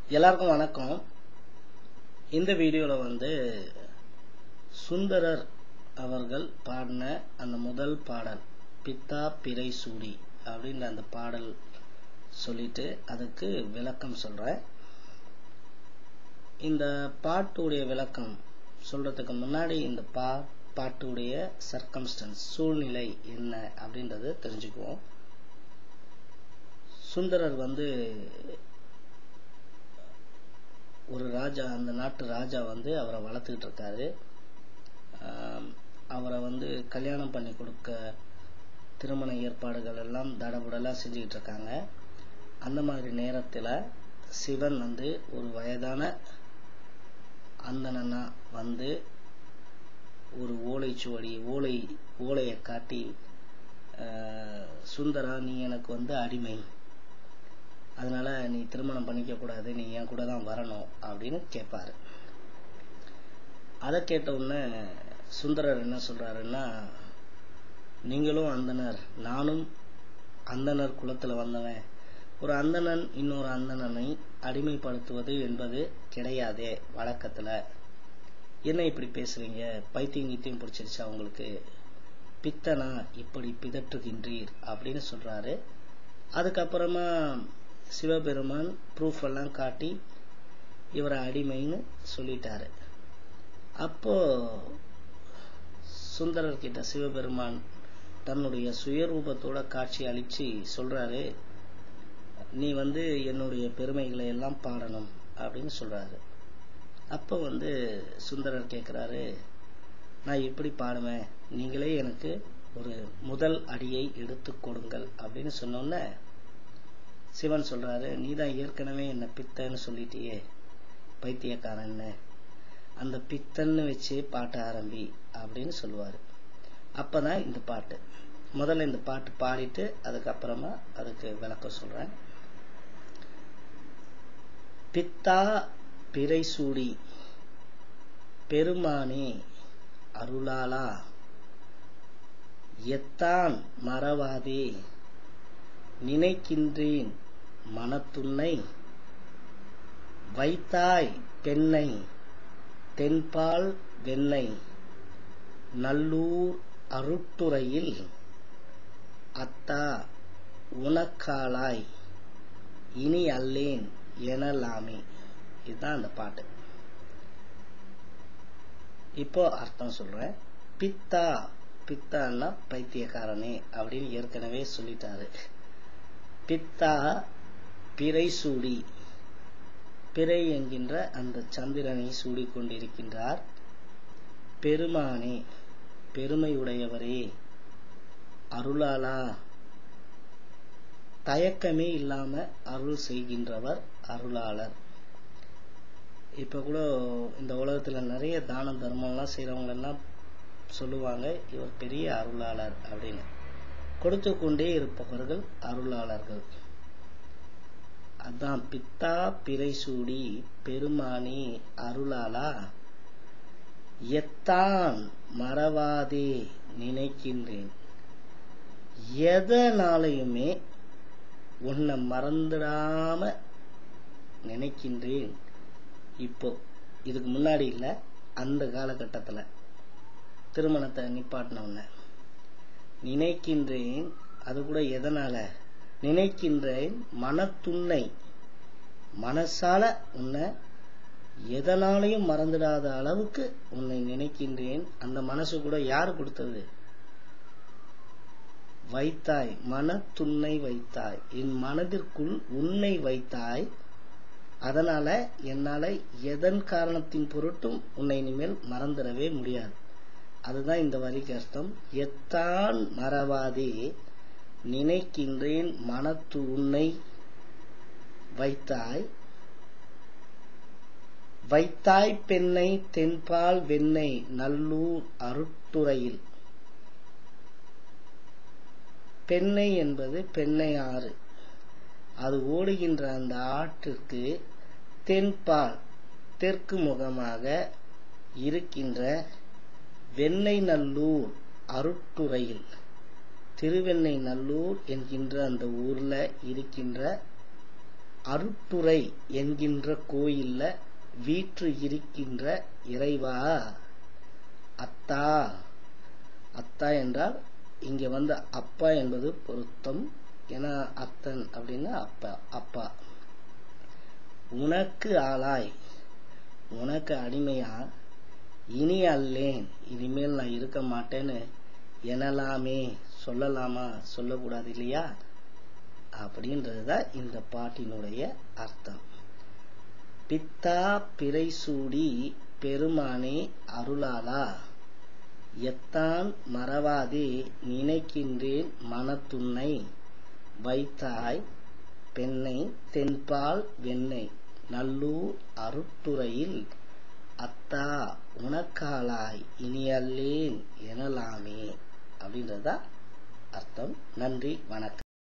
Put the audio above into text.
எல்லாருக்கும் வணக்கம் இந்த வீடியோவில் வந்து சுந்தரர் அவர்கள் பாடின அந்த முதல் பாடல் பித்தா பிறை சூடி அப்படின்ற அந்த பாடல் சொல்லிட்டு அதுக்கு விளக்கம் சொல்கிறேன் இந்த பாட்டுடைய விளக்கம் சொல்றதுக்கு முன்னாடி இந்த பா பாட்டுடைய சர்க்கம்ஸ்டன்ஸ் சூழ்நிலை என்ன அப்படின்றத தெரிஞ்சுக்குவோம் சுந்தரர் வந்து ஒரு ராஜா அந்த நாட்டு ராஜா வந்து அவரை வளர்த்துக்கிட்டு இருக்காரு அவரை வந்து கல்யாணம் பண்ணி கொடுக்க திருமண ஏற்பாடுகள் எல்லாம் தடபுடலாக செஞ்சுக்கிட்டு இருக்காங்க அந்த மாதிரி நேரத்தில் சிவன் வந்து ஒரு வயதான அந்தணனா வந்து ஒரு ஓலைச்சுவடி ஓலை ஓலையை காட்டி சுந்தரா நீ எனக்கு வந்து அடிமை அதனால நீ திருமணம் பண்ணிக்க கூடாது நீ என் கூட தான் வரணும் அப்படின்னு கேட்பாரு அதை கேட்ட உடனே சுந்தரர் என்ன சொல்றாருன்னா நீங்களும் அந்தனர் நானும் அந்தனர் குலத்துல வந்தவன் ஒரு அந்தணன் இன்னொரு அந்தணனை அடிமைப்படுத்துவது என்பது கிடையாதே வழக்கத்துல என்ன இப்படி பேசுறீங்க பைத்தியம் கீத்தியம் பிடிச்சிருச்சா உங்களுக்கு பித்தனா இப்படி பிதற்றுகின்றீர் அப்படின்னு சொல்றாரு அதுக்கப்புறமா சிவபெருமான் ப்ரூஃப் எல்லாம் காட்டி இவரை அடிமைன்னு சொல்லிட்டாரு அப்போ சுந்தரர் கிட்ட சிவபெருமான் தன்னுடைய சுயரூபத்தோட காட்சி அளிச்சு சொல்றாரு நீ வந்து என்னுடைய பெருமைகளை எல்லாம் பாடணும் அப்படின்னு சொல்றாரு அப்போ வந்து சுந்தரர் கேட்குறாரு நான் எப்படி பாடுவேன் நீங்களே எனக்கு ஒரு முதல் அடியை எடுத்து கொடுங்கள் அப்படின்னு சொன்னோன்னே சிவன் சொல்றாரு நீ தான் ஏற்கனவே என்ன பித்தன்னு சொல்லிட்டியே பைத்தியக்காரன்னு அந்த பித்தன்னு வச்சு பாட்ட ஆரம்பி அப்படின்னு சொல்லுவாரு அப்பதான் இந்த பாட்டு முதல்ல இந்த பாட்டு பாடிட்டு அதுக்கப்புறமா அதுக்கு விளக்கம் சொல்றேன் பித்தா பிறை சூடி பெருமானே அருளாளா எத்தான் மறவாதே நினைக்கின்றேன் மனத்துன்னை வைத்தாய் பெண்ணை தென்பால் வெண்ணை நல்லூர் அருட்டுறையில் அத்தா உனக்காலாய் இனி அல்லேன் எனலாமே இதுதான் அந்த பாட்டு இப்போ அர்த்தம் சொல்றேன் பித்தா பித்தான்னா பைத்தியக்காரனே அப்படின்னு ஏற்கனவே சொல்லிட்டாரு பித்தா பிறை சூடி பிறை என்கின்ற அந்த சந்திரனை சூடி கொண்டிருக்கின்றார் பெருமானே பெருமையுடையவரே அருளாளா தயக்கமே இல்லாம அருள் செய்கின்றவர் அருளாளர் இப்ப கூட இந்த உலகத்துல நிறைய தான தர்மம்லாம் செய்யறவங்க எல்லாம் சொல்லுவாங்க இவர் பெரிய அருளாளர் அப்படின்னு கொடுத்து கொண்டே இருப்பவர்கள் அருளாளர்கள் அதான் பித்தா பிறை சூடி பெருமானி அருளாளா எத்தான் மறவாதே நினைக்கின்றேன் எதனாலையுமே உன்னை மறந்துடாம நினைக்கின்றேன் இப்போ இதுக்கு முன்னாடி இல்லை அந்த காலகட்டத்தில் திருமணத்தை நிப்பாட்டினவன நினைக்கின்றேன் அது கூட எதனால நினைக்கின்றேன் மனத்துண்ணை மனசால உன்னை எதனாலையும் மறந்துடாத அளவுக்கு உன்னை நினைக்கின்றேன் அந்த மனசு கூட யாரு கொடுத்தது வைத்தாய் மனத்துண்ணை வைத்தாய் என் மனதிற்குள் உன்னை வைத்தாய் அதனால என்னால எதன் காரணத்தின் பொருட்டும் உன்னை இனிமேல் மறந்துடவே முடியாது அதுதான் இந்த வரிக்கு அர்த்தம் எத்தான் மறவாதே நினைக்கின்றேன் மனத்து உன்னை வைத்தாய் வைத்தாய் பெண்ணை தென்பால் வெண்ணை நல்லூர் அருட்டுறையில் பெண்ணை என்பது பெண்ணை ஆறு அது ஓடுகின்ற அந்த ஆற்றிற்கு தென்பால் தெற்கு முகமாக இருக்கின்ற வெண்ணை நல்லூர் அருட்டுறையில் திருவெண்ணை நல்லூர் என்கின்ற அந்த ஊர்ல இருக்கின்ற அருட்டுரை என்கின்ற கோயில்ல வீற்று இருக்கின்ற இறைவா அத்தா அத்தா என்றால் இங்க வந்து அப்பா என்பது பொருத்தம் ஏன்னா அத்தன் அப்படின்னா அப்பா அப்பா உனக்கு ஆளாய் உனக்கு அடிமையா இனி அல்லேன் இனிமேல் நான் இருக்க மாட்டேன்னு எனலாமே சொல்லலாமா சொல்லக்கூடாது இல்லையா அப்படின்றதுதான் இந்த பாட்டினுடைய அர்த்தம் பித்தா பிறை சூடி பெருமானே அருளாளா எத்தான் மறவாதே நினைக்கின்றேன் மனத்துன்னை வைத்தாய் பெண்ணை தென்பால் வெண்ணை நல்லூர் அருட்டுறையில் அத்தா உனக்காலாய் இனியல்லேன் எனலாமே அப்படின்றதா அர்த்தம் நன்றி வணக்கம்